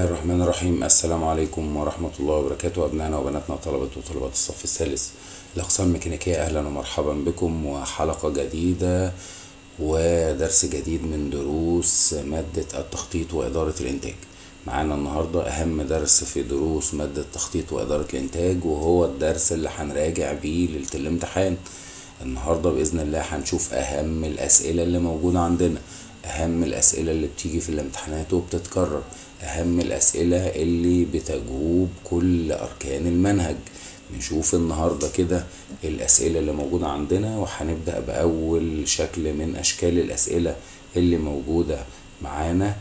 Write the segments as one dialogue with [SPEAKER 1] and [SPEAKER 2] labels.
[SPEAKER 1] الرحمن الرحيم السلام عليكم ورحمة الله وبركاته أبنائنا وبناتنا طلبة وطلبات الصف الثالث الأقسام الميكانيكية أهلا ومرحبا بكم وحلقة جديدة ودرس جديد من دروس مادة التخطيط وإدارة الإنتاج معانا النهاردة أهم درس في دروس مادة التخطيط وإدارة الإنتاج وهو الدرس اللي هنراجع بيه ليلة الامتحان النهاردة بإذن الله هنشوف أهم الأسئلة اللي موجودة عندنا أهم الأسئلة اللي بتيجي في الامتحانات وبتتكرر أهم الأسئلة اللي بتجوب كل أركان المنهج نشوف النهاردة كده الأسئلة اللي موجودة عندنا وهنبدأ بأول شكل من أشكال الأسئلة اللي موجودة معانا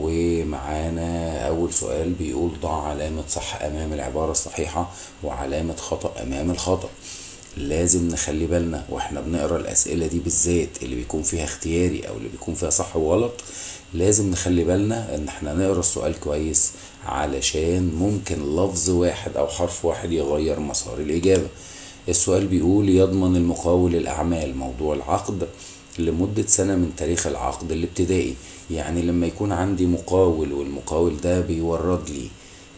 [SPEAKER 1] ومعانا أول سؤال بيقول ضع علامة صح أمام العبارة الصحيحة وعلامة خطأ أمام الخطأ لازم نخلي بالنا واحنا بنقرا الاسئله دي بالذات اللي بيكون فيها اختياري او اللي بيكون فيها صح وغلط لازم نخلي بالنا ان احنا نقرا السؤال كويس علشان ممكن لفظ واحد او حرف واحد يغير مسار الاجابه السؤال بيقول يضمن المقاول الاعمال موضوع العقد لمدة سنة من تاريخ العقد الابتدائي يعني لما يكون عندي مقاول والمقاول ده بيورد لي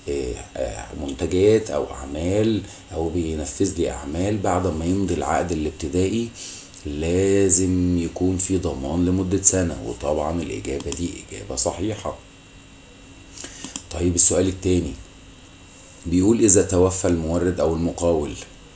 [SPEAKER 1] منتجات او اعمال او بينفذ لي اعمال بعد ما يمضي العقد الابتدائي لازم يكون في ضمان لمدة سنة وطبعا الاجابة دي اجابة صحيحة طيب السؤال التاني بيقول اذا توفى المورد او المقاول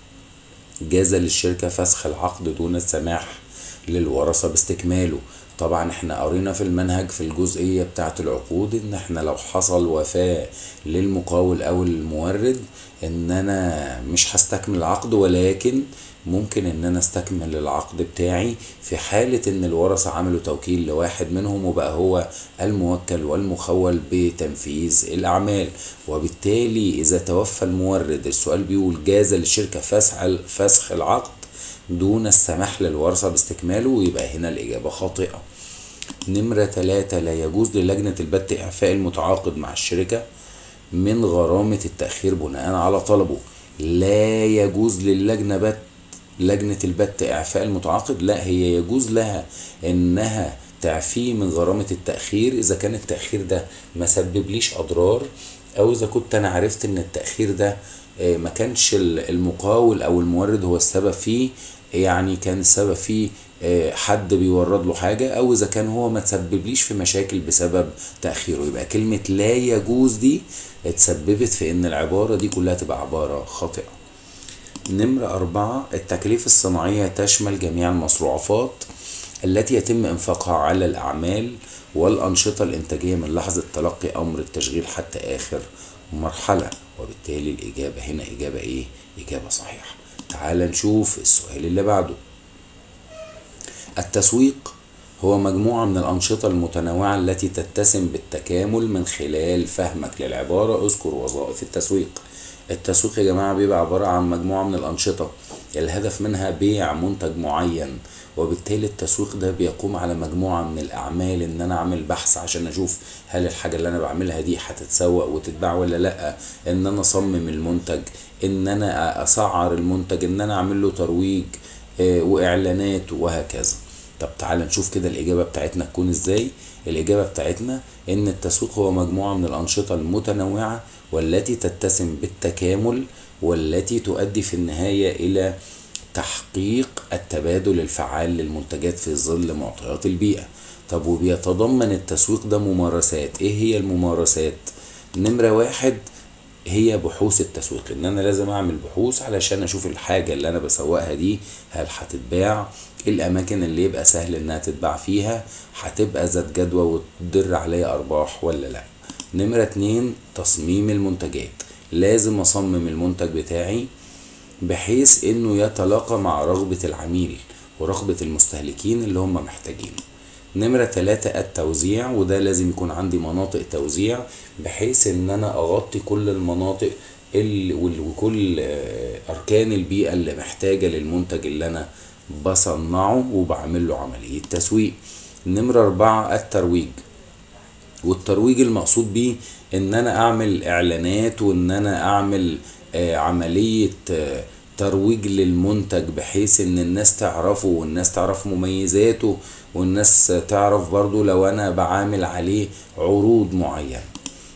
[SPEAKER 1] جاز للشركة فسخ العقد دون السماح للورثة باستكماله طبعا احنا قرينا في المنهج في الجزئية بتاعة العقود ان احنا لو حصل وفاة للمقاول او المورد ان انا مش هستكمل العقد ولكن ممكن ان انا استكمل العقد بتاعي في حالة ان الورثة عملوا توكيل لواحد منهم وبقى هو الموكل والمخول بتنفيذ الاعمال وبالتالي اذا توفى المورد السؤال بيقول جاز للشركة فسخ فسخ العقد دون السماح للورثة باستكماله ويبقى هنا الإجابة خاطئة نمرة ثلاثة لا يجوز للجنة البت إعفاء المتعاقد مع الشركة من غرامة التأخير بناء على طلبه لا يجوز للجنة بت لجنة البت إعفاء المتعاقد لا هي يجوز لها إنها تعفيه من غرامة التأخير إذا كان التأخير ده ما سببليش أضرار أو إذا كنت أنا عرفت إن التأخير ده ما كانش المقاول او المورد هو السبب فيه يعني كان السبب فيه حد بيورد له حاجة او اذا كان هو ما تسببليش في مشاكل بسبب تأخيره يبقى كلمة لا يجوز دي اتسببت في ان العبارة دي كلها تبقى عبارة خاطئة نمرة أربعة التكليف الصناعية تشمل جميع المصروفات التي يتم إنفاقها على الأعمال والأنشطة الإنتاجية من لحظة تلقي أمر التشغيل حتى آخر مرحلة وبالتالي الإجابة هنا إجابة إيه؟ إجابة صحيحة تعال نشوف السؤال اللي بعده التسويق هو مجموعة من الأنشطة المتنوعة التي تتسم بالتكامل من خلال فهمك للعبارة اذكر وظائف التسويق التسويق يا جماعة بيبقى عبارة عن مجموعة من الأنشطة الهدف منها بيع منتج معين وبالتالي التسويق ده بيقوم على مجموعة من الأعمال إن أنا أعمل بحث عشان أشوف هل الحاجة اللي أنا بعملها دي هتتسوق وتتباع ولا لأ إن أنا أصمم المنتج إن أنا أسعر المنتج إن أنا أعمل له ترويج وإعلانات وهكذا طب تعال نشوف كده الإجابة بتاعتنا تكون إزاي الإجابة بتاعتنا إن التسويق هو مجموعة من الأنشطة المتنوعة والتي تتسم بالتكامل والتي تؤدي في النهاية إلى تحقيق التبادل الفعال للمنتجات في ظل معطيات البيئة طب وبيتضمن التسويق ده ممارسات ايه هي الممارسات نمرة واحد هي بحوث التسويق ان انا لازم اعمل بحوث علشان اشوف الحاجة اللي انا بسوقها دي هل هتتباع الاماكن اللي يبقى سهل انها تتباع فيها هتبقى ذات جدوى وتدر عليا ارباح ولا لا نمرة اتنين تصميم المنتجات لازم اصمم المنتج بتاعي بحيث انه يتلاقى مع رغبة العميل ورغبة المستهلكين اللي هم محتاجينه نمرة ثلاثة التوزيع وده لازم يكون عندي مناطق توزيع بحيث ان انا اغطي كل المناطق وكل اركان البيئة اللي محتاجة للمنتج اللي انا بصنعه وبعمل له عملية تسويق نمرة اربعة الترويج والترويج المقصود بيه ان انا اعمل اعلانات وان انا اعمل عملية ترويج للمنتج بحيث ان الناس تعرفه والناس تعرف مميزاته والناس تعرف برضو لو انا بعامل عليه عروض معينة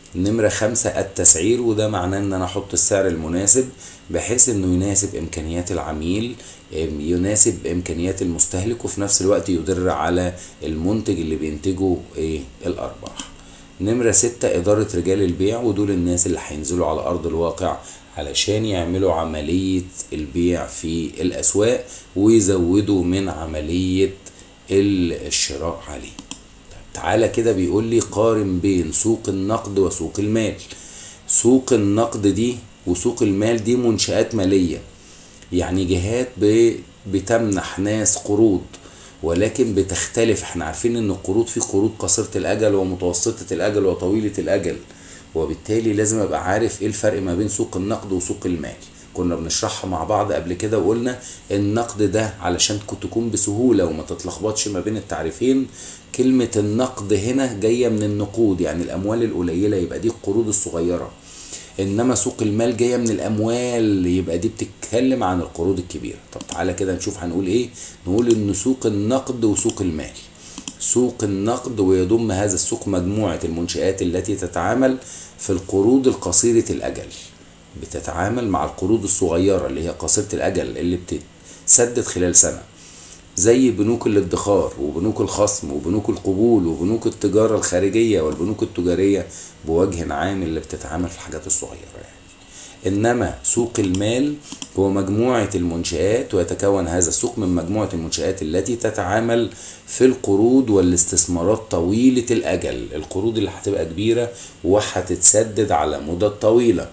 [SPEAKER 1] نمرة خمسة التسعير وده معناه ان انا احط السعر المناسب بحيث انه يناسب امكانيات العميل ام- يناسب امكانيات المستهلك وفي نفس الوقت يدر على المنتج اللي بينتجه ايه الارباح نمرة ستة إدارة رجال البيع ودول الناس اللي هينزلوا على أرض الواقع علشان يعملوا عملية البيع في الأسواق ويزودوا من عملية ال- الشراء عليه طيب تعالى كده بيقول لي قارن بين سوق النقد وسوق المال سوق النقد دي وسوق المال دي منشآت مالية يعني جهات ب- بتمنح ناس قروض ولكن بتختلف احنا عارفين ان القروض في قروض قصيرة الاجل ومتوسطة الاجل وطويلة الاجل وبالتالي لازم ابقى عارف ايه الفرق ما بين سوق النقد وسوق المال كنا بنشرحها مع بعض قبل كده وقلنا النقد ده علشان كنت تكون بسهولة وما تتلخبطش ما بين التعريفين كلمة النقد هنا جاية من النقود يعني الأموال القليلة يبقى دي القروض الصغيرة انما سوق المال جايه من الاموال يبقى دي بتتكلم عن القروض الكبيره طب تعالى كده نشوف هنقول ايه نقول ان سوق النقد وسوق المال سوق النقد ويضم هذا السوق مجموعه المنشآت التي تتعامل في القروض القصيره الاجل بتتعامل مع القروض الصغيره اللي هي قصيره الاجل اللي بتتسدد خلال سنه زي بنوك الادخار وبنوك الخصم وبنوك القبول وبنوك التجارة الخارجية والبنوك التجارية بوجه عام اللي بتتعامل في الحاجات الصغيرة يعني. إنما سوق المال هو مجموعة المنشآت ويتكون هذا السوق من مجموعة المنشآت التي تتعامل في القروض والاستثمارات طويلة الأجل القروض اللي هتبقى كبيرة وهتتسدد على مدة طويلة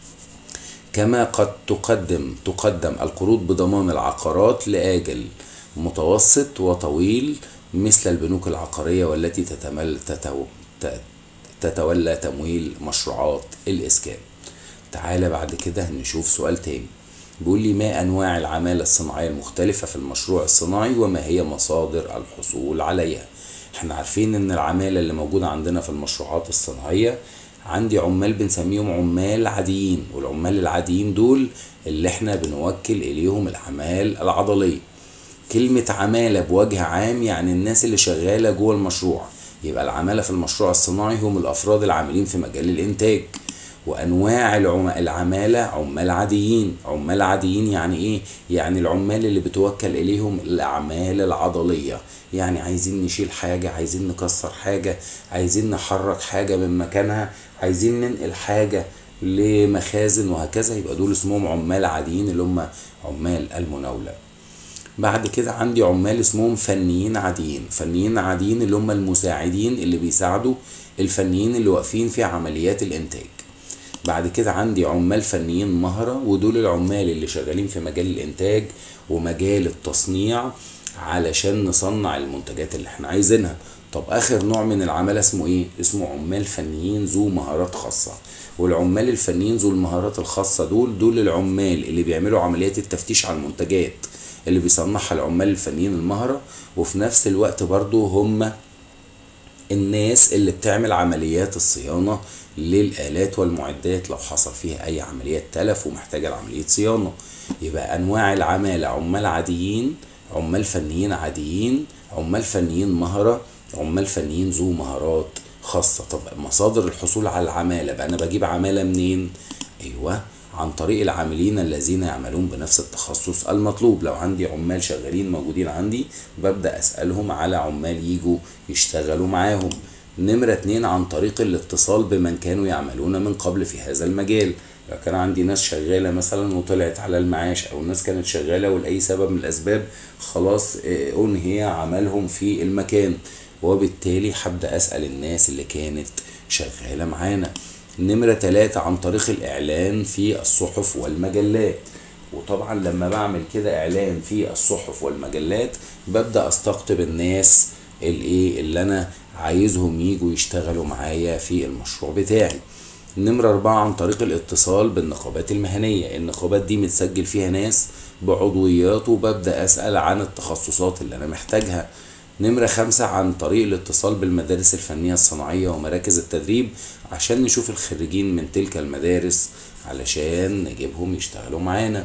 [SPEAKER 1] كما قد تقدم تقدم القروض بضمان العقارات لآجل متوسط وطويل مثل البنوك العقارية والتي تتمل تتو ت- تتولى تمويل مشروعات الإسكان تعالى بعد كده نشوف سؤال تاني بيقول لي ما أنواع العمالة الصناعية المختلفة في المشروع الصناعي وما هي مصادر الحصول عليها احنا عارفين ان العمالة اللي موجودة عندنا في المشروعات الصناعية عندي عمال بنسميهم عمال عاديين والعمال العاديين دول اللي احنا بنوكل اليهم الاعمال العضليه كلمة عمالة بوجه عام يعني الناس اللي شغالة جوه المشروع يبقى العمالة في المشروع الصناعي هم الأفراد العاملين في مجال الإنتاج وأنواع العم... العمالة عمال عاديين عمال عاديين يعني إيه؟ يعني العمال اللي بتوكل إليهم الأعمال العضلية يعني عايزين نشيل حاجة عايزين نكسر حاجة عايزين نحرك حاجة من مكانها عايزين ننقل حاجة لمخازن وهكذا يبقى دول اسمهم عمال عاديين اللي هم عمال المناولة بعد كده عندي عمال اسمهم فنيين عاديين فنيين عاديين اللي هم المساعدين اللي بيساعدوا الفنيين اللي واقفين في عمليات الانتاج بعد كده عندي عمال فنيين مهرة ودول العمال اللي شغالين في مجال الانتاج ومجال التصنيع علشان نصنع المنتجات اللي احنا عايزينها طب اخر نوع من العمالة اسمه ايه اسمه عمال فنيين ذو مهارات خاصة والعمال الفنيين ذو المهارات الخاصة دول دول العمال اللي بيعملوا عمليات التفتيش على المنتجات اللي بيصنعها العمال الفنيين المهرة وفي نفس الوقت برضو هم الناس اللي بتعمل عمليات الصيانة للآلات والمعدات لو حصل فيها أي عمليات تلف ومحتاجة لعملية صيانة يبقى أنواع العمالة عمال عاديين عمال فنيين عاديين عمال فنيين مهرة عمال فنيين ذو مهارات خاصة طب مصادر الحصول على العمالة بقى أنا بجيب عمالة منين؟ أيوه عن طريق العاملين الذين يعملون بنفس التخصص المطلوب لو عندي عمال شغالين موجودين عندي ببدأ أسألهم على عمال يجوا يشتغلوا معاهم نمرة اتنين عن طريق الاتصال بمن كانوا يعملون من قبل في هذا المجال لو كان عندي ناس شغالة مثلا وطلعت على المعاش أو الناس كانت شغالة ولأي سبب من الأسباب خلاص اه، أنهي عملهم في المكان وبالتالي هبدأ أسأل الناس اللي كانت شغالة معانا نمرة تلاتة عن طريق الإعلان في الصحف والمجلات وطبعا لما بعمل كده إعلان في الصحف والمجلات ببدأ أستقطب الناس الإيه اللي أنا عايزهم يجوا يشتغلوا معايا في المشروع بتاعي نمرة أربعة عن طريق الاتصال بالنقابات المهنية النقابات دي متسجل فيها ناس بعضويات وببدأ أسأل عن التخصصات اللي أنا محتاجها نمرة خمسة عن طريق الاتصال بالمدارس الفنية الصناعية ومراكز التدريب عشان نشوف الخريجين من تلك المدارس علشان نجيبهم يشتغلوا معانا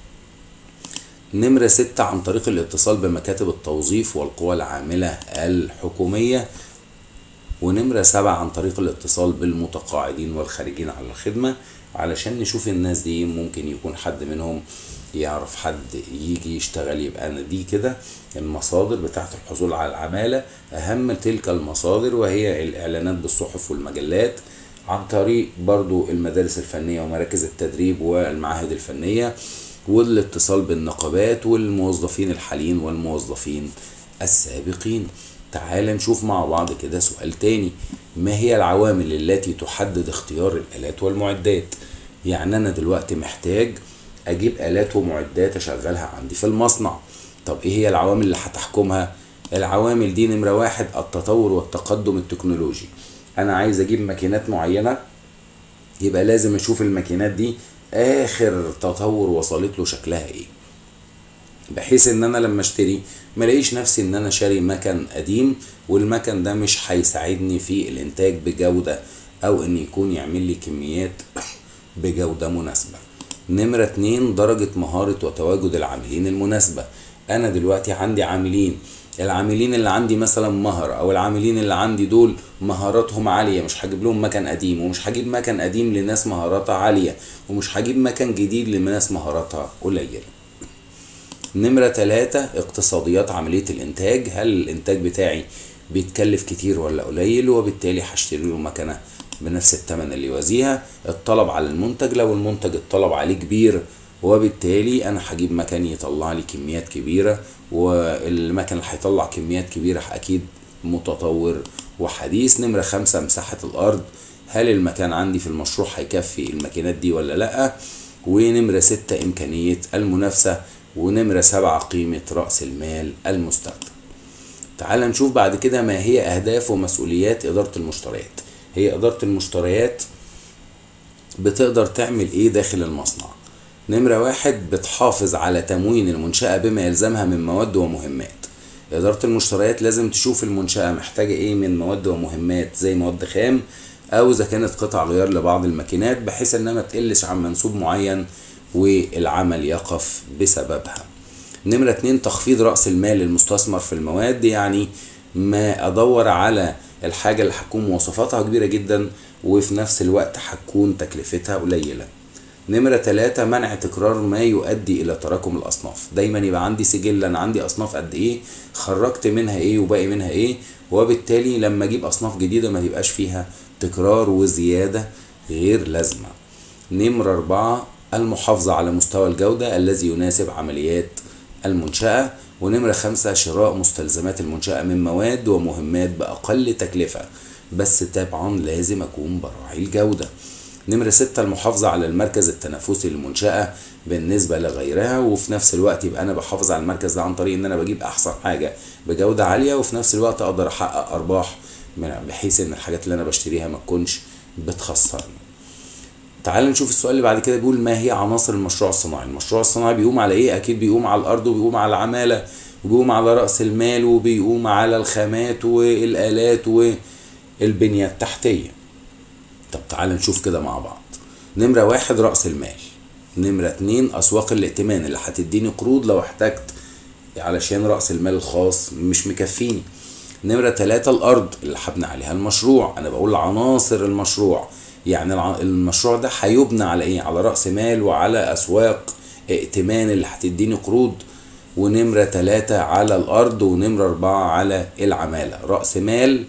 [SPEAKER 1] نمرة ستة عن طريق الاتصال بمكاتب التوظيف والقوى العاملة الحكومية ونمرة سبعة عن طريق الاتصال بالمتقاعدين والخارجين على الخدمة علشان نشوف الناس دي ممكن يكون حد منهم يعرف حد يجي يشتغل يبقى أنا دي كده المصادر بتاعة الحصول على العمالة أهم تلك المصادر وهي الإعلانات بالصحف والمجلات عن طريق برضو المدارس الفنية ومراكز التدريب والمعاهد الفنية والاتصال بالنقابات والموظفين الحاليين والموظفين السابقين تعال نشوف مع بعض كده سؤال تاني ما هي العوامل التي تحدد اختيار الآلات والمعدات يعني أنا دلوقتي محتاج أجيب آلات ومعدات أشغلها عندي في المصنع طب إيه هي العوامل اللي هتحكمها العوامل دي نمرة واحد التطور والتقدم التكنولوجي أنا عايز أجيب ماكينات معينة يبقى لازم أشوف الماكينات دي آخر تطور وصلت له شكلها إيه بحيث ان انا لما اشتري ما الاقيش نفسي ان انا شاري مكن قديم والمكن ده مش هيساعدني في الانتاج بجودة او ان يكون يعمل لي كميات بجودة مناسبة نمرة اتنين درجة مهارة وتواجد العاملين المناسبة انا دلوقتي عندي عاملين العاملين اللي عندي مثلا مهر او العاملين اللي عندي دول مهاراتهم عالية مش هجيب لهم مكن قديم ومش هجيب مكن قديم لناس مهاراتها عالية ومش هجيب مكن جديد لناس مهاراتها قليلة نمرة تلاتة اقتصاديات عملية الإنتاج هل الإنتاج بتاعي بيتكلف كتير ولا قليل وبالتالي هشتري له مكنة بنفس الثمن اللي يوازيها الطلب على المنتج لو المنتج الطلب عليه كبير وبالتالي أنا هجيب مكان يطلع لي كميات كبيرة والمكن اللي هيطلع كميات كبيرة أكيد متطور وحديث نمرة خمسة مساحة الأرض هل المكان عندي في المشروع هيكفي الماكينات دي ولا لأ ونمرة ستة إمكانية المنافسة ونمرة سبعة قيمة رأس المال المستخدم تعال نشوف بعد كده ما هي أهداف ومسؤوليات إدارة المشتريات هي إدارة المشتريات بتقدر تعمل إيه داخل المصنع نمرة واحد بتحافظ على تموين المنشأة بما يلزمها من مواد ومهمات إدارة المشتريات لازم تشوف المنشأة محتاجة إيه من مواد ومهمات زي مواد خام أو إذا كانت قطع غيار لبعض الماكينات بحيث إنها ما تقلش عن منسوب معين والعمل يقف بسببها نمرة اتنين تخفيض رأس المال المستثمر في المواد يعني ما أدور على الحاجة اللي هتكون مواصفاتها كبيرة جدا وفي نفس الوقت هتكون تكلفتها قليلة نمرة تلاتة منع تكرار ما يؤدي إلى تراكم الأصناف دايما يبقى عندي سجل أنا عندي أصناف قد إيه خرجت منها إيه وباقي منها إيه وبالتالي لما أجيب أصناف جديدة ما تبقاش فيها تكرار وزيادة غير لازمة نمرة أربعة المحافظة على مستوى الجودة الذي يناسب عمليات المنشأة ونمرة خمسة شراء مستلزمات المنشأة من مواد ومهمات بأقل تكلفة بس طبعا لازم أكون براعي الجودة نمرة ستة المحافظة على المركز التنافسي للمنشأة بالنسبة لغيرها وفي نفس الوقت يبقى أنا بحافظ على المركز ده عن طريق إن أنا بجيب أحسن حاجة بجودة عالية وفي نفس الوقت أقدر أحقق أرباح بحيث إن الحاجات اللي أنا بشتريها ما تكونش بتخسرني تعال نشوف السؤال اللي بعد كده بيقول ما هي عناصر المشروع الصناعي المشروع الصناعي بيقوم على ايه اكيد بيقوم على الارض وبيقوم على العماله وبيقوم على راس المال وبيقوم على الخامات والالات والبنيه التحتيه طب تعال نشوف كده مع بعض نمره واحد راس المال نمرة اتنين أسواق الائتمان اللي هتديني قروض لو احتجت علشان رأس المال الخاص مش مكفيني نمرة تلاتة الأرض اللي هبني عليها المشروع أنا بقول عناصر المشروع يعني المشروع ده هيبنى على ايه على راس مال وعلى اسواق ائتمان اللي هتديني قروض ونمرة تلاتة على الأرض ونمرة أربعة على العمالة رأس مال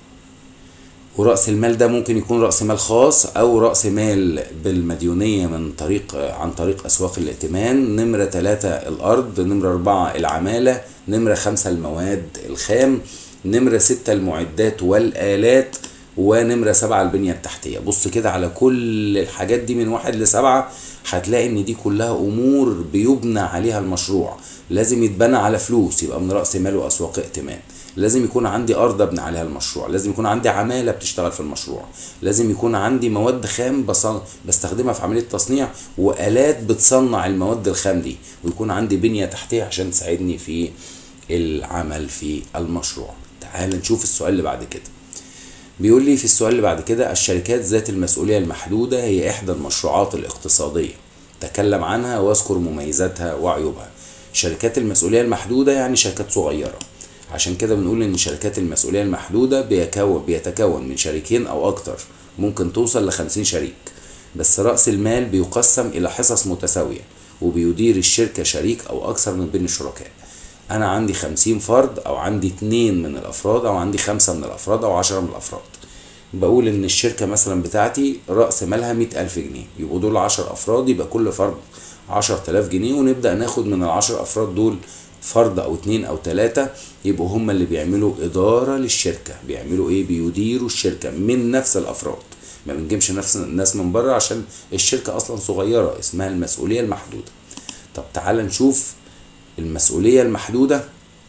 [SPEAKER 1] ورأس المال ده ممكن يكون رأس مال خاص أو رأس مال بالمديونية من طريق عن طريق أسواق الائتمان نمرة تلاتة الأرض نمرة أربعة العمالة نمرة خمسة المواد الخام نمرة ستة المعدات والآلات ونمرة سبعة البنية التحتية بص كده على كل الحاجات دي من واحد لسبعة هتلاقي ان دي كلها امور بيبنى عليها المشروع لازم يتبنى على فلوس يبقى من رأس مال واسواق ائتمان لازم يكون عندي ارض ابني عليها المشروع لازم يكون عندي عمالة بتشتغل في المشروع لازم يكون عندي مواد خام بصن... بستخدمها في عملية تصنيع والات بتصنع المواد الخام دي ويكون عندي بنية تحتية عشان تساعدني في العمل في المشروع تعال نشوف السؤال اللي بعد كده بيقول لي في السؤال اللي بعد كده الشركات ذات المسؤولية المحدودة هي إحدى المشروعات الاقتصادية تكلم عنها واذكر مميزاتها وعيوبها شركات المسؤولية المحدودة يعني شركات صغيرة عشان كده بنقول ان شركات المسؤولية المحدودة بيكون بيتكون من شريكين او اكتر ممكن توصل لخمسين شريك بس رأس المال بيقسم الى حصص متساوية وبيدير الشركة شريك او اكثر من بين الشركاء انا عندي خمسين فرد او عندي اتنين من الافراد او عندي خمسة من الافراد او عشرة من الافراد بقول ان الشركة مثلا بتاعتي رأس مالها مئة الف جنيه يبقوا دول عشر افراد يبقى كل فرد عشر تلاف جنيه ونبدأ ناخد من العشر افراد دول فرد او اتنين او تلاتة يبقوا هم اللي بيعملوا ادارة للشركة بيعملوا ايه بيديروا الشركة من نفس الافراد ما بنجيبش نفس الناس من بره عشان الشركة اصلا صغيرة اسمها المسؤولية المحدودة طب تعال نشوف المسؤولية المحدودة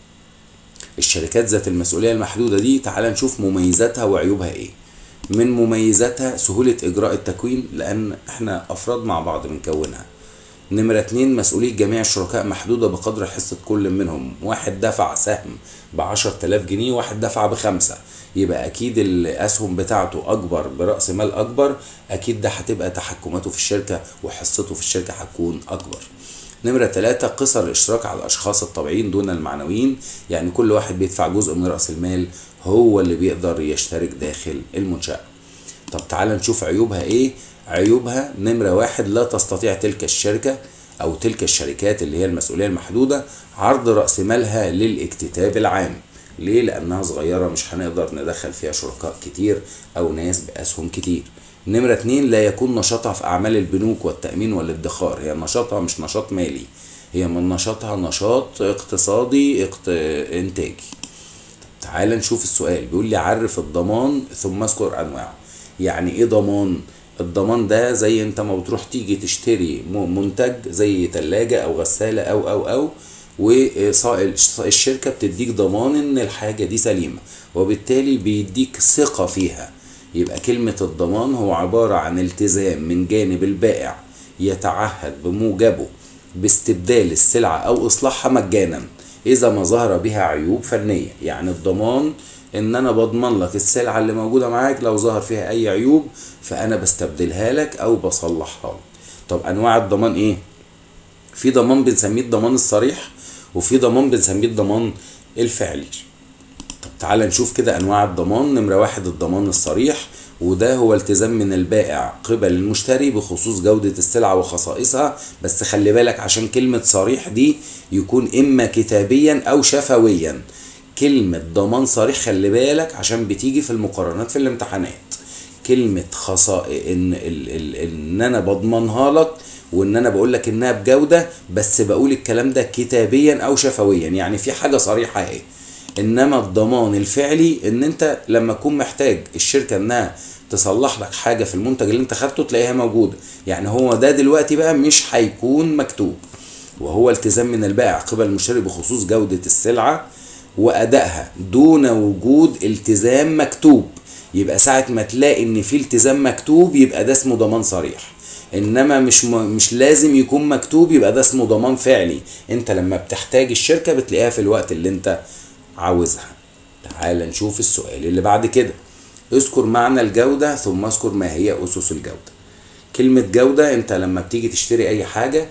[SPEAKER 1] الشركات ذات المسؤولية المحدودة دي تعال نشوف مميزاتها وعيوبها ايه من مميزاتها سهولة إجراء التكوين لأن إحنا أفراد مع بعض بنكونها نمرة اتنين مسؤولية جميع الشركاء محدودة بقدر حصة كل منهم واحد دفع سهم بعشر تلاف جنيه واحد دفع بخمسة يبقى أكيد الأسهم بتاعته أكبر برأس مال أكبر أكيد ده هتبقى تحكماته في الشركة وحصته في الشركة هتكون أكبر نمرة ثلاثة قصر الاشتراك على الأشخاص الطبيعيين دون المعنويين يعني كل واحد بيدفع جزء من رأس المال هو اللي بيقدر يشترك داخل المنشأة طب تعال نشوف عيوبها ايه عيوبها نمرة واحد لا تستطيع تلك الشركة أو تلك الشركات اللي هي المسؤولية المحدودة عرض رأس مالها للاكتتاب العام ليه؟ لأنها صغيرة مش هنقدر ندخل فيها شركاء كتير أو ناس بأسهم كتير نمرة اتنين لا يكون نشاطها في أعمال البنوك والتأمين والادخار هي نشاطها مش نشاط مالي هي من نشاطها نشاط اقتصادي اقت... انتاجي تعال نشوف السؤال بيقول لي عرف الضمان ثم اذكر انواعه يعني ايه ضمان الضمان ده زي انت ما بتروح تيجي تشتري منتج زي تلاجة او غسالة او او او والشركة بتديك ضمان ان الحاجة دي سليمة وبالتالي بيديك ثقة فيها يبقى كلمة الضمان هو عبارة عن التزام من جانب البائع يتعهد بموجبه باستبدال السلعة أو إصلاحها مجانا إذا ما ظهر بها عيوب فنية يعني الضمان إن أنا بضمن لك السلعة اللي موجودة معاك لو ظهر فيها أي عيوب فأنا بستبدلها لك أو بصلحها لك طب أنواع الضمان إيه؟ في ضمان بنسميه الضمان الصريح وفي ضمان بنسميه الضمان الفعلي طب تعال نشوف كده انواع الضمان نمرة واحد الضمان الصريح وده هو التزام من البائع قبل المشتري بخصوص جودة السلعة وخصائصها بس خلي بالك عشان كلمة صريح دي يكون إما كتابيا أو شفويا كلمة ضمان صريح خلي بالك عشان بتيجي في المقارنات في الامتحانات كلمة خصائص إن, ال ال إن أنا بضمنها لك وإن أنا بقول لك إنها بجودة بس بقول الكلام ده كتابيا أو شفويا يعني في حاجة صريحة أهي انما الضمان الفعلي ان انت لما تكون محتاج الشركه انها تصلح لك حاجه في المنتج اللي انت خدته تلاقيها موجوده يعني هو ده دلوقتي بقى مش هيكون مكتوب وهو التزام من البائع قبل المشتري بخصوص جوده السلعه وادائها دون وجود التزام مكتوب يبقى ساعه ما تلاقي ان في التزام مكتوب يبقى ده اسمه ضمان صريح انما مش م... مش لازم يكون مكتوب يبقى ده اسمه ضمان فعلي انت لما بتحتاج الشركه بتلاقيها في الوقت اللي انت عاوزها تعال نشوف السؤال اللي بعد كده اذكر معنى الجودة ثم اذكر ما هي أسس الجودة كلمة جودة انت لما بتيجي تشتري اي حاجة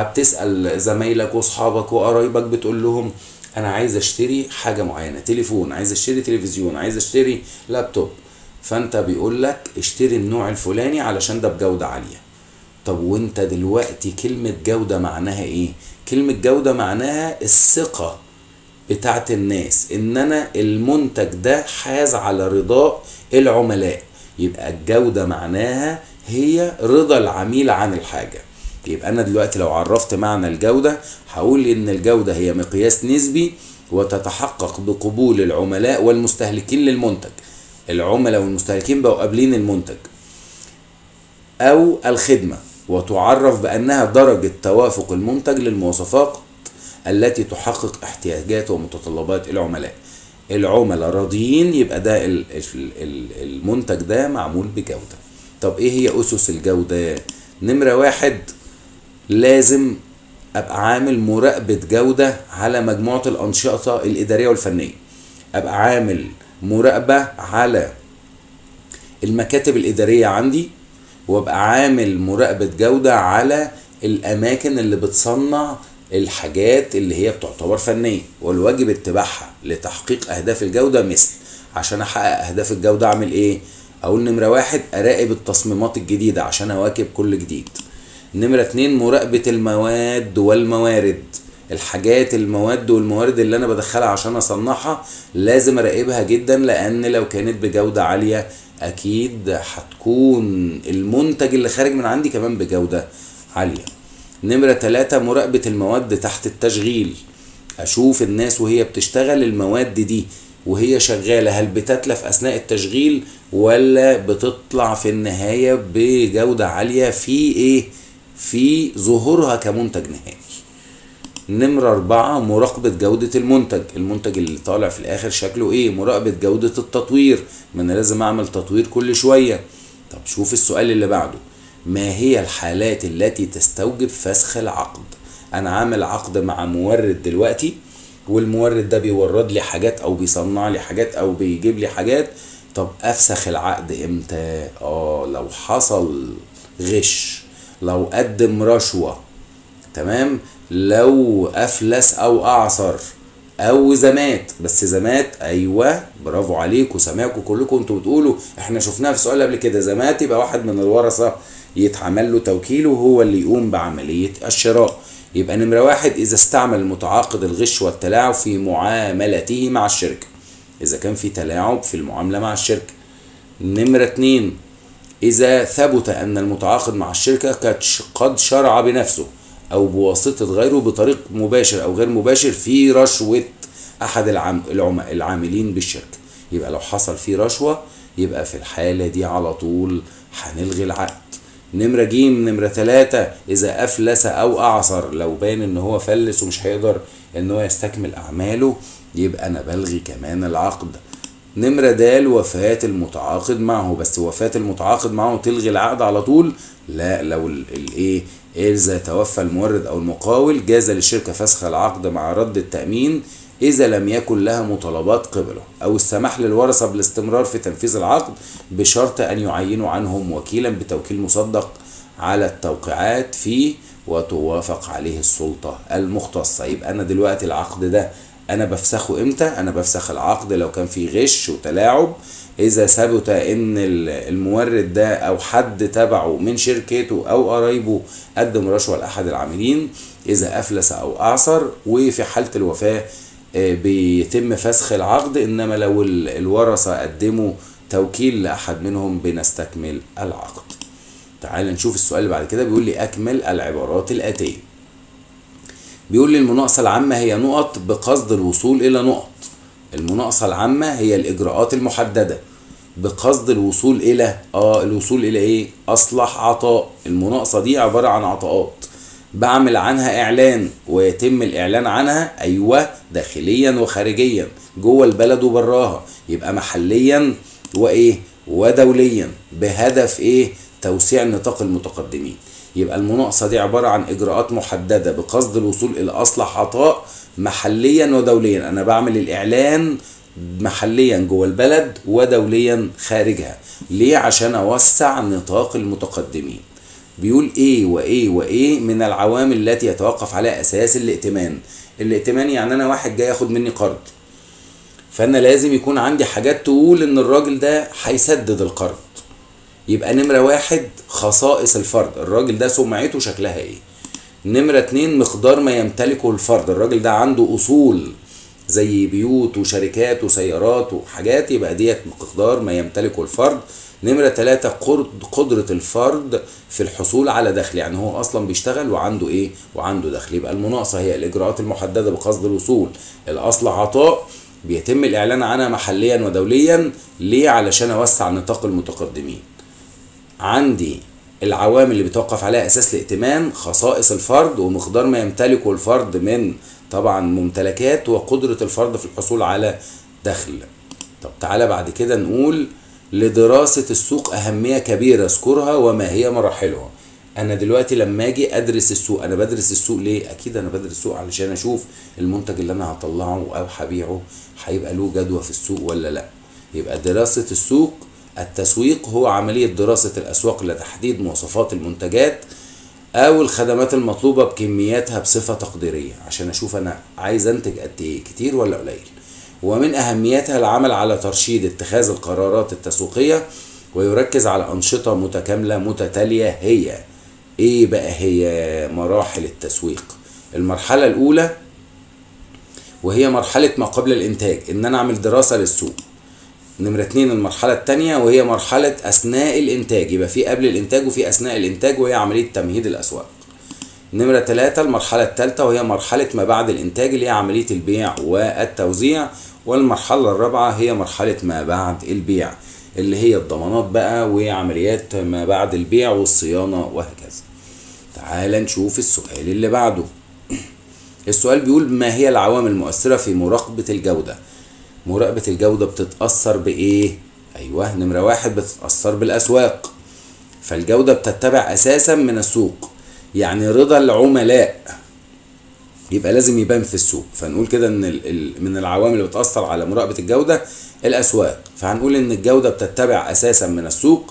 [SPEAKER 1] فبتسأل زمايلك واصحابك وقرايبك بتقول لهم انا عايز اشتري حاجة معينة تليفون عايز اشتري تلفزيون عايز اشتري لابتوب فانت بيقول لك اشتري النوع الفلاني علشان ده بجودة عالية طب وانت دلوقتي كلمة جودة معناها ايه كلمة جودة معناها الثقة بتاعت الناس ان انا المنتج ده حاز على رضاء العملاء يبقى الجودة معناها هي رضا العميل عن الحاجة يبقى انا دلوقتي لو عرفت معنى الجودة هقول ان الجودة هي مقياس نسبي وتتحقق بقبول العملاء والمستهلكين للمنتج العملاء والمستهلكين بقوا قابلين المنتج او الخدمة وتعرف بانها درجة توافق المنتج للمواصفات التي تحقق احتياجات ومتطلبات العملاء العملاء راضيين يبقى ده المنتج ده معمول بجودة طب ايه هي اسس الجودة نمرة واحد لازم ابقى عامل مراقبة جودة على مجموعة الانشطة الادارية والفنية ابقى عامل مراقبة على المكاتب الادارية عندي وابقى عامل مراقبة جودة على الاماكن اللي بتصنع الحاجات اللي هي بتعتبر فنية والواجب اتباعها لتحقيق أهداف الجودة مثل عشان أحقق أهداف الجودة أعمل إيه؟ أقول نمرة واحد أراقب التصميمات الجديدة عشان أواكب كل جديد نمرة اتنين مراقبة المواد والموارد الحاجات المواد والموارد اللي انا بدخلها عشان اصنعها لازم اراقبها جدا لان لو كانت بجودة عالية اكيد هتكون المنتج اللي خارج من عندي كمان بجودة عالية نمرة تلاتة مراقبة المواد تحت التشغيل اشوف الناس وهي بتشتغل المواد دي وهي شغالة هل بتتلف اثناء التشغيل ولا بتطلع في النهاية بجودة عالية في ايه في ظهورها كمنتج نهائي نمرة أربعة مراقبة جودة المنتج المنتج اللي طالع في الآخر شكله إيه مراقبة جودة التطوير ما أنا لازم أعمل تطوير كل شوية طب شوف السؤال اللي بعده ما هي الحالات التي تستوجب فسخ العقد أنا عامل عقد مع مورد دلوقتي والمورد ده بيورد لي حاجات أو بيصنع لي حاجات أو بيجيب لي حاجات طب أفسخ العقد إمتى؟ آه لو حصل غش لو قدم رشوة تمام لو افلس او اعصر او زمات بس زمات ايوه برافو عليكم سامعكم كلكم انتوا بتقولوا احنا شفناها في سؤال قبل كده زمات يبقى واحد من الورثه يتعمل له توكيل وهو اللي يقوم بعمليه الشراء يبقى نمره واحد اذا استعمل المتعاقد الغش والتلاعب في معاملته مع الشركه اذا كان في تلاعب في المعامله مع الشركه نمره اتنين اذا ثبت ان المتعاقد مع الشركه قد شرع بنفسه او بواسطه غيره بطريق مباشر او غير مباشر في رشوه احد العام العاملين بالشركه يبقى لو حصل فيه رشوه يبقى في الحاله دي على طول هنلغي العقد نمرة جيم نمرة ثلاثة إذا أفلس أو أعصر لو بان إن هو فلس ومش هيقدر إن هو يستكمل أعماله يبقى أنا بلغي كمان العقد نمرة د وفاة المتعاقد معه بس وفاة المتعاقد معه تلغي العقد على طول لا لو الايه إذا توفى المورد أو المقاول جاز للشركة فسخ العقد مع رد التأمين إذا لم يكن لها مطالبات قبله أو السماح للورثة بالاستمرار في تنفيذ العقد بشرط أن يعينوا عنهم وكيلا بتوكيل مصدق على التوقيعات فيه وتوافق عليه السلطة المختصة يبقى أنا دلوقتي العقد ده أنا بفسخه إمتى؟ أنا بفسخ العقد لو كان فيه غش وتلاعب اذا ثبت ان المورد ده او حد تبعه من شركته او قرايبه قدم رشوه لاحد العاملين اذا افلس او اعصر وفي حاله الوفاه بيتم فسخ العقد انما لو الورثه قدموا توكيل لاحد منهم بنستكمل العقد تعال نشوف السؤال اللي بعد كده بيقول لي اكمل العبارات الاتيه بيقول لي المناقصه العامه هي نقط بقصد الوصول الى نقط المناقصة العامة هي الإجراءات المحددة بقصد الوصول إلى آه الوصول إلى إيه؟ أصلح عطاء المناقصة دي عبارة عن عطاءات بعمل عنها إعلان ويتم الإعلان عنها أيوة داخليا وخارجيا جوه البلد وبراها يبقى محليا وإيه؟ ودوليا بهدف إيه؟ توسيع نطاق المتقدمين يبقى المناقصة دي عبارة عن إجراءات محددة بقصد الوصول إلى أصلح عطاء محليا ودوليا انا بعمل الاعلان محليا جوه البلد ودوليا خارجها ليه عشان اوسع نطاق المتقدمين بيقول ايه وايه وايه من العوامل التي يتوقف عليها اساس الائتمان الائتمان يعني انا واحد جاي ياخد مني قرض فانا لازم يكون عندي حاجات تقول ان الراجل ده هيسدد القرض يبقى نمرة واحد خصائص الفرد الراجل ده سمعته شكلها ايه نمرة اتنين مقدار ما يمتلكه الفرد الراجل ده عنده أصول زي بيوت وشركات وسيارات وحاجات يبقى ديت مقدار ما يمتلكه الفرد نمرة ثلاثة قدرة الفرد في الحصول على دخل يعني هو أصلا بيشتغل وعنده إيه وعنده دخل يبقى المناقصة هي الإجراءات المحددة بقصد الوصول الأصل عطاء بيتم الإعلان عنها محليا ودوليا ليه علشان أوسع نطاق المتقدمين عندي العوامل اللي بيتوقف عليها اساس الائتمان خصائص الفرد ومقدار ما يمتلكه الفرد من طبعا ممتلكات وقدرة الفرد في الحصول على دخل طب تعالى بعد كده نقول لدراسة السوق أهمية كبيرة اذكرها وما هي مراحلها أنا دلوقتي لما أجي أدرس السوق أنا بدرس السوق ليه؟ أكيد أنا بدرس السوق علشان أشوف المنتج اللي أنا هطلعه أو هبيعه هيبقى له جدوى في السوق ولا لأ يبقى دراسة السوق التسويق هو عملية دراسة الأسواق لتحديد مواصفات المنتجات او الخدمات المطلوبه بكمياتها بصفه تقديريه عشان اشوف انا عايز انتج قد ايه كتير ولا قليل ومن اهميتها العمل على ترشيد اتخاذ القرارات التسويقيه ويركز على انشطه متكامله متتاليه هي ايه بقى هي مراحل التسويق المرحله الاولى وهي مرحله ما قبل الانتاج ان انا اعمل دراسه للسوق نمرة اتنين المرحلة التانية وهي مرحلة أثناء الإنتاج يبقى في قبل الإنتاج وفي أثناء الإنتاج وهي عملية تمهيد الأسواق. نمرة تلاتة المرحلة التالتة وهي مرحلة ما بعد الإنتاج اللي هي عملية البيع والتوزيع والمرحلة الرابعة هي مرحلة ما بعد البيع اللي هي الضمانات بقى وعمليات ما بعد البيع والصيانة وهكذا. تعال نشوف السؤال اللي بعده. السؤال بيقول ما هي العوامل المؤثرة في مراقبة الجودة؟ مراقبة الجودة بتتأثر بإيه؟ أيوه نمرة واحد بتتأثر بالأسواق فالجودة بتتبع أساسا من السوق يعني رضا العملاء يبقى لازم يبان في السوق فنقول كده ان ال- ال- من العوامل اللي بتأثر على مراقبة الجودة الأسواق فهنقول ان الجودة بتتبع أساسا من السوق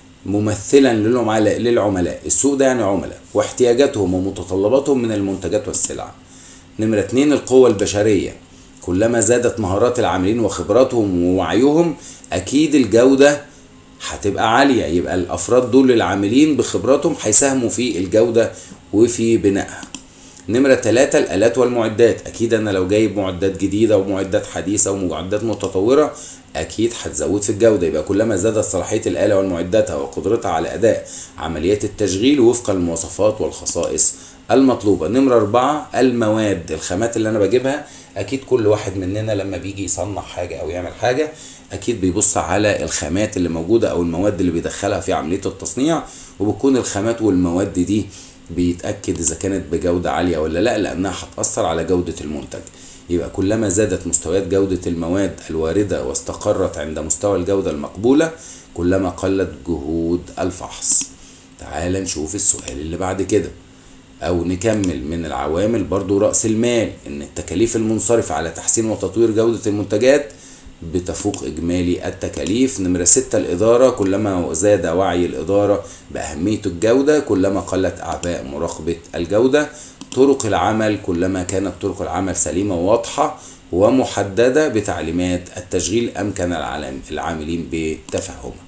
[SPEAKER 1] ممثلا للعملاء للعملاء السوق ده يعني عملاء واحتياجاتهم ومتطلباتهم من المنتجات والسلع نمرة اتنين القوة البشرية كلما زادت مهارات العاملين وخبراتهم ووعيهم أكيد الجودة هتبقى عالية يبقى الأفراد دول العاملين بخبراتهم هيساهموا في الجودة وفي بنائها نمرة ثلاثة الآلات والمعدات أكيد أنا لو جايب معدات جديدة ومعدات حديثة ومعدات متطورة أكيد هتزود في الجودة يبقى كلما زادت صلاحية الآلة والمعداتها وقدرتها على أداء عمليات التشغيل وفق المواصفات والخصائص المطلوبة نمرة أربعة المواد الخامات اللي أنا بجيبها أكيد كل واحد مننا لما بيجي يصنع حاجة أو يعمل حاجة أكيد بيبص على الخامات اللي موجودة أو المواد اللي بيدخلها في عملية التصنيع وبتكون الخامات والمواد دي بيتأكد إذا كانت بجودة عالية ولا لا لأنها هتأثر على جودة المنتج يبقى كلما زادت مستويات جودة المواد الواردة واستقرت عند مستوى الجودة المقبولة كلما قلت جهود الفحص تعال نشوف السؤال اللي بعد كده او نكمل من العوامل برضو رأس المال ان التكاليف المنصرفة على تحسين وتطوير جودة المنتجات بتفوق إجمالي التكاليف نمرة ستة الإدارة كلما زاد وعي الإدارة بأهمية الجودة كلما قلت أعباء مراقبة الجودة طرق العمل كلما كانت طرق العمل سليمة وواضحة ومحددة بتعليمات التشغيل أمكن العالم- العاملين بتفهمها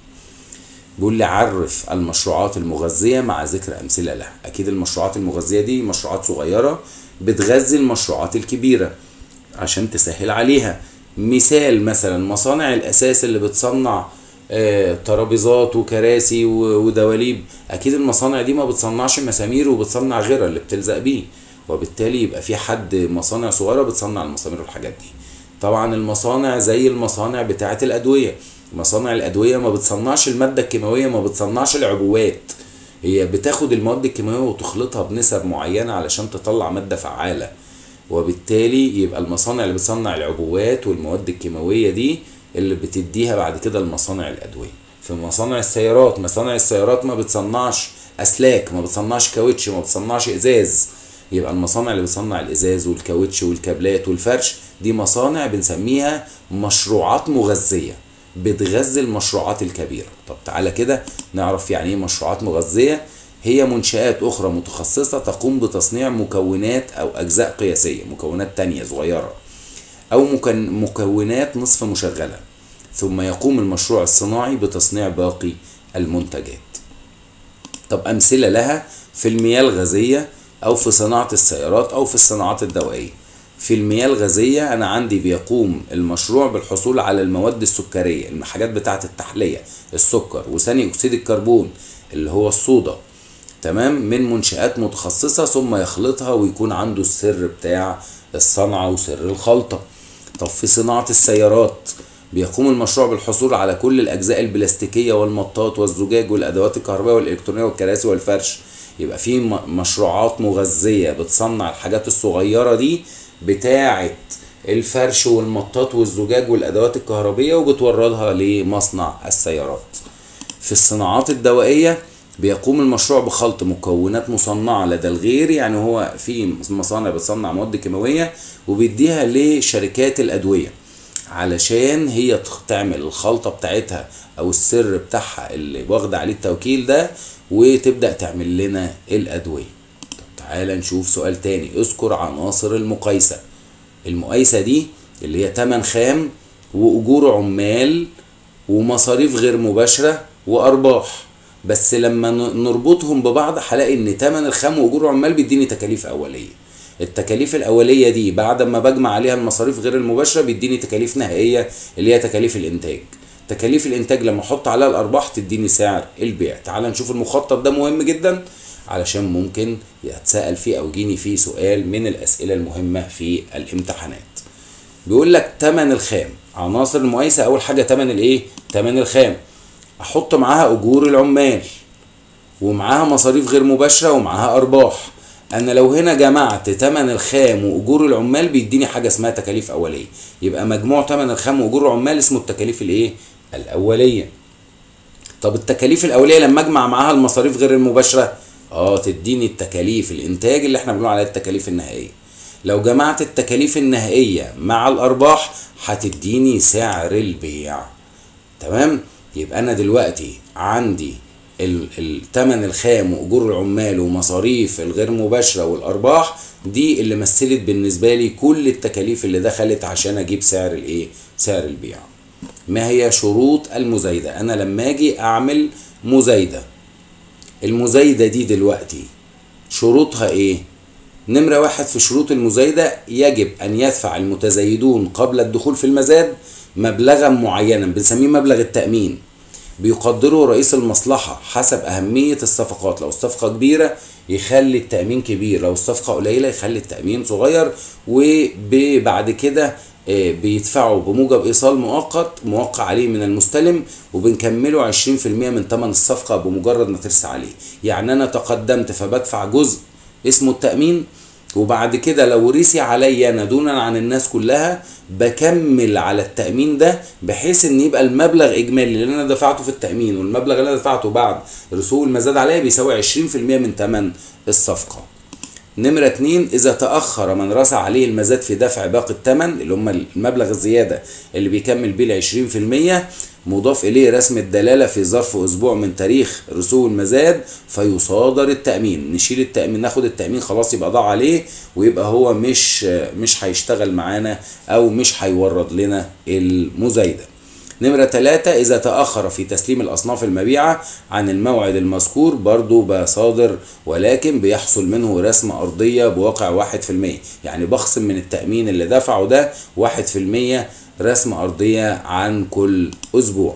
[SPEAKER 1] بيقول لي عرف المشروعات المغذية مع ذكر أمثلة لها أكيد المشروعات المغذية دي مشروعات صغيرة بتغذي المشروعات الكبيرة عشان تسهل عليها مثال مثلا مصانع الأساس اللي بتصنع آه، ترابيزات وكراسي و- ودواليب أكيد المصانع دي ما بتصنعش مسامير وبتصنع غيرها اللي بتلزق بيه وبالتالي يبقى في حد مصانع صغيرة بتصنع المسامير والحاجات دي طبعا المصانع زي المصانع بتاعة الأدوية مصانع الأدوية ما بتصنعش المادة الكيماوية ما بتصنعش العبوات هي بتاخد المواد الكيماوية وتخلطها بنسب معينة علشان تطلع مادة فعالة وبالتالي يبقى المصانع اللي بتصنع العبوات والمواد الكيماوية دي اللي بتديها بعد كده لمصانع الأدوية في مصانع السيارات مصانع السيارات ما بتصنعش أسلاك ما بتصنعش كاوتش ما بتصنعش إزاز يبقى المصانع اللي بتصنع الإزاز والكاوتش والكابلات والفرش دي مصانع بنسميها مشروعات مغذية بتغذي المشروعات الكبيرة طب تعالى كده نعرف يعني ايه مشروعات مغذية هي منشآت أخرى متخصصة تقوم بتصنيع مكونات أو أجزاء قياسية مكونات تانية صغيرة أو مكن- مكونات نصف مشغلة ثم يقوم المشروع الصناعي بتصنيع باقي المنتجات طب أمثلة لها في المياه الغازية أو في صناعة السيارات أو في الصناعات الدوائية في المياه الغازية أنا عندي بيقوم المشروع بالحصول على المواد السكرية الحاجات بتاعة التحلية السكر وثاني أكسيد الكربون اللي هو الصودا تمام من منشآت متخصصة ثم يخلطها ويكون عنده السر بتاع الصنعة وسر الخلطة طب في صناعة السيارات بيقوم المشروع بالحصول على كل الأجزاء البلاستيكية والمطاط والزجاج والأدوات الكهربائية والإلكترونية والكراسي والفرش يبقى في م- مشروعات مغذية بتصنع الحاجات الصغيرة دي بتاعة الفرش والمطاط والزجاج والأدوات الكهربية وبتوردها لمصنع السيارات في الصناعات الدوائية بيقوم المشروع بخلط مكونات مصنعة لدى الغير يعني هو في مصانع بتصنع مواد كيماوية وبيديها لشركات الأدوية علشان هي تخ- تعمل الخلطة بتاعتها او السر بتاعها اللي واخدة عليه التوكيل ده وتبدأ تعمل لنا الأدوية طب تعالى نشوف سؤال تاني اذكر عناصر المقايسة المقايسة دي اللي هي تمن خام وأجور عمال ومصاريف غير مباشرة وأرباح بس لما ن- نربطهم ببعض هلاقي إن تمن الخام وأجور عمال بيديني تكاليف أولية التكاليف الأولية دي بعد ما بجمع عليها المصاريف غير المباشرة بيديني تكاليف نهائية اللي هي تكاليف الإنتاج تكاليف الإنتاج لما أحط عليها الأرباح تديني سعر البيع تعال نشوف المخطط ده مهم جدا علشان ممكن يتسأل فيه أو يجيني فيه سؤال من الأسئلة المهمة في الامتحانات بيقول لك تمن الخام عناصر المقايسة أول حاجة تمن الإيه؟ تمن الخام أحط معاها أجور العمال ومعاها مصاريف غير مباشرة ومعاها أرباح أنا لو هنا جمعت تمن الخام وأجور العمال بيديني حاجة اسمها تكاليف أولية يبقى مجموع تمن الخام وأجور العمال اسمه التكاليف الإيه؟ الأولية طب التكاليف الاوليه لما اجمع معاها المصاريف غير المباشره اه تديني التكاليف الانتاج اللي احنا بنقول عليها التكاليف النهائيه لو جمعت التكاليف النهائيه مع الارباح هتديني سعر البيع تمام يبقى انا دلوقتي عندي ال- الثمن الخام واجور العمال ومصاريف الغير مباشره والارباح دي اللي مثلت بالنسبه لي كل التكاليف اللي دخلت عشان اجيب سعر الايه سعر البيع ما هي شروط المزايده انا لما اجي اعمل مزايده المزايده دي دلوقتي شروطها ايه نمرة واحد في شروط المزايدة يجب أن يدفع المتزايدون قبل الدخول في المزاد مبلغا معينا بنسميه مبلغ التأمين بيقدره رئيس المصلحة حسب أهمية الصفقات لو الصفقة كبيرة يخلي التأمين كبير لو الصفقة قليلة يخلي التأمين صغير وبعد كده آه، بيدفعوا بموجب إيصال مؤقت موقع عليه من المستلم وبنكمله 20% من ثمن الصفقة بمجرد ما ترسى عليه يعني أنا تقدمت فبدفع جزء اسمه التأمين وبعد كده لو رسي عليا انا دونا عن الناس كلها بكمل على التأمين ده بحيث ان يبقى المبلغ اجمالي اللي انا دفعته في التأمين والمبلغ اللي انا دفعته بعد رسوب المزاد عليا بيساوي 20% من ثمن الصفقة نمرة اتنين إذا تأخر من رسى عليه المزاد في دفع باقي الثمن اللي هم المبلغ الزيادة اللي بيكمل بيه العشرين في المية مضاف إليه رسم الدلالة في ظرف أسبوع من تاريخ رسوب المزاد فيصادر التأمين نشيل التأمين ناخد التأمين خلاص يبقى ضاع عليه ويبقى هو مش مش هيشتغل معانا أو مش هيورد لنا المزايدة نمرة ثلاثة إذا تأخر في تسليم الأصناف المبيعة عن الموعد المذكور برضو بصادر ولكن بيحصل منه رسم أرضية بواقع واحد في المية يعني بخصم من التأمين اللي دفعه ده واحد في المية رسم أرضية عن كل أسبوع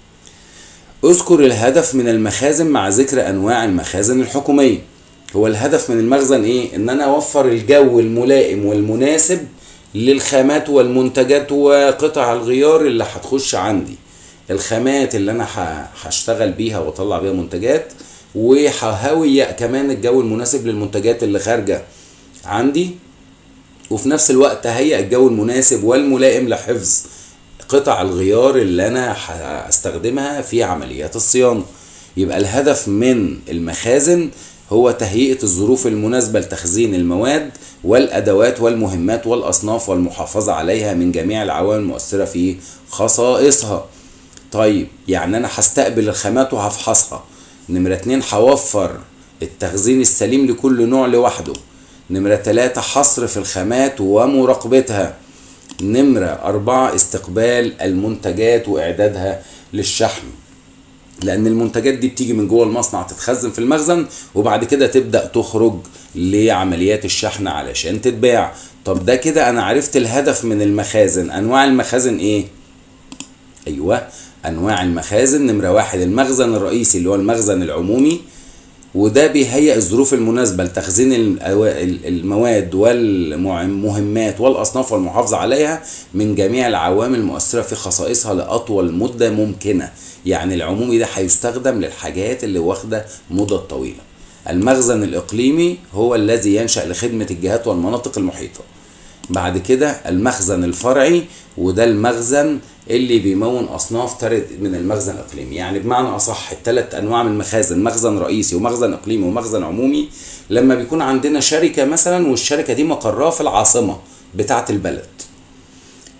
[SPEAKER 1] اذكر الهدف من المخازن مع ذكر أنواع المخازن الحكومية هو الهدف من المخزن إيه؟ إن أنا أوفر الجو الملائم والمناسب للخامات والمنتجات وقطع الغيار اللي هتخش عندي الخامات اللي انا ه- هشتغل بيها واطلع بيها منتجات وههوي كمان الجو المناسب للمنتجات اللي خارجه عندي وفي نفس الوقت هيئ الجو المناسب والملائم لحفظ قطع الغيار اللي انا هستخدمها في عمليات الصيانه يبقى الهدف من المخازن هو تهيئة الظروف المناسبة لتخزين المواد والأدوات والمهمات والأصناف والمحافظة عليها من جميع العوامل المؤثرة في خصائصها طيب يعني أنا هستقبل الخامات وهفحصها نمرة اتنين هوفر التخزين السليم لكل نوع لوحده نمرة تلاتة حصر في الخامات ومراقبتها نمرة أربعة استقبال المنتجات وإعدادها للشحن لان المنتجات دي بتيجي من جوه المصنع تتخزن في المخزن وبعد كده تبدا تخرج لعمليات الشحن علشان تتباع طب ده كده انا عرفت الهدف من المخازن انواع المخازن ايه ايوه انواع المخازن نمره واحد المخزن الرئيسي اللي هو المخزن العمومي وده بيهيئ الظروف المناسبة لتخزين الأوا- المواد والمهمات والأصناف والمحافظة عليها من جميع العوامل المؤثرة في خصائصها لأطول مدة ممكنة يعني العمومي ده هيستخدم للحاجات اللي واخدة مدة طويلة المخزن الإقليمي هو الذي ينشأ لخدمة الجهات والمناطق المحيطة بعد كده المخزن الفرعي وده المخزن اللي بيمون اصناف ترد من المخزن الاقليمي يعني بمعنى اصح الثلاث انواع من المخازن مخزن رئيسي ومخزن اقليمي ومخزن عمومي لما بيكون عندنا شركه مثلا والشركه دي مقرها في العاصمه بتاعه البلد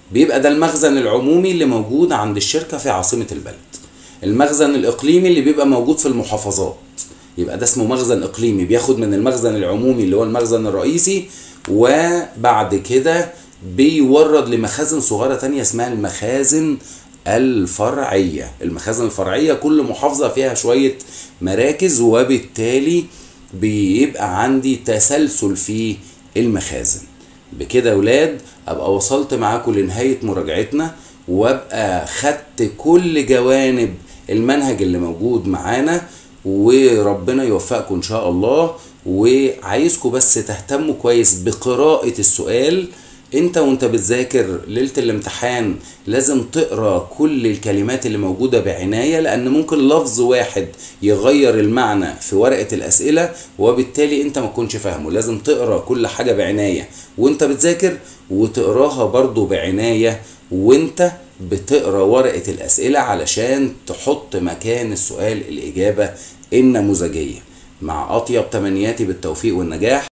[SPEAKER 1] بيبقى ده المخزن العمومي اللي موجود عند الشركة في عاصمة البلد المخزن الإقليمي اللي بيبقى موجود في المحافظات يبقى ده اسمه مخزن إقليمي بياخد من المخزن العمومي اللي هو المخزن الرئيسي وبعد كده بيورد لمخازن صغيرة تانية اسمها المخازن الفرعية المخازن الفرعية كل محافظة فيها شوية مراكز وبالتالي بيبقى عندي تسلسل في المخازن بكده يا ولاد ابقى وصلت معاكم لنهاية مراجعتنا وابقى خدت كل جوانب المنهج اللي موجود معانا وربنا يوفقكم ان شاء الله وعايزكم بس تهتموا كويس بقراءة السؤال انت وانت بتذاكر ليلة الامتحان لازم تقرا كل الكلمات اللي موجودة بعناية لان ممكن لفظ واحد يغير المعنى في ورقة الاسئلة وبالتالي انت ما تكونش فاهمه لازم تقرا كل حاجة بعناية وانت بتذاكر وتقراها برضو بعناية وانت بتقرا ورقة الاسئلة علشان تحط مكان السؤال الاجابة النموذجية مع اطيب تمنياتي بالتوفيق والنجاح